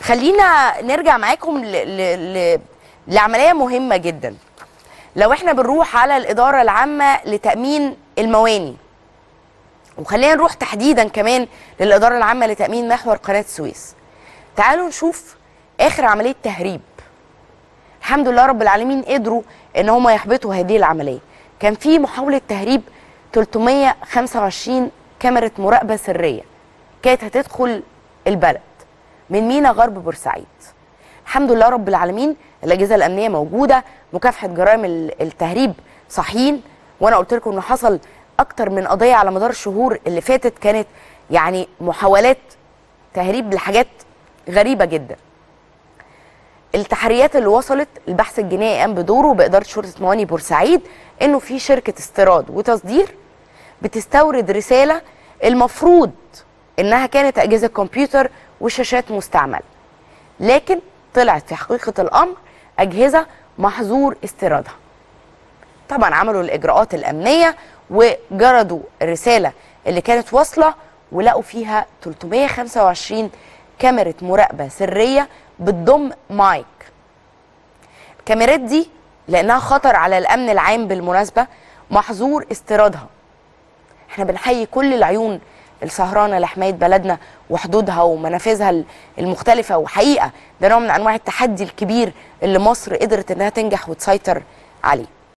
خلينا نرجع معاكم ل... ل... ل... لعمليه مهمه جدا لو احنا بنروح على الاداره العامه لتامين المواني وخلينا نروح تحديدا كمان للاداره العامه لتامين محور قناه السويس تعالوا نشوف اخر عمليه تهريب الحمد لله رب العالمين قدروا ان هم يحبطوا هذه العمليه كان في محاوله تهريب 325 كاميرا مراقبه سريه كانت هتدخل البلد من مينا غرب بورسعيد الحمد لله رب العالمين الاجهزه الامنيه موجوده مكافحه جرائم ال- التهريب صحيين وانا قلت لكم انه حصل اكتر من قضيه على مدار الشهور اللي فاتت كانت يعني محاولات تهريب لحاجات غريبه جدا التحريات اللي وصلت البحث الجنائي قام بدوره باداره شرطه مواني بورسعيد انه في شركه استيراد وتصدير بتستورد رساله المفروض انها كانت اجهزه كمبيوتر وشاشات مستعمله لكن طلعت في حقيقه الامر اجهزه محظور استيرادها طبعا عملوا الاجراءات الامنيه وجردوا الرساله اللي كانت واصله ولقوا فيها 325 كاميرا مراقبه سريه بتضم مايك الكاميرات دي لانها خطر على الامن العام بالمناسبه محظور استيرادها احنا بنحيي كل العيون السهرانه لحمايه بلدنا وحدودها ومنافذها المختلفه وحقيقه ده نوع من انواع التحدي الكبير اللي مصر قدرت انها تنجح وتسيطر عليه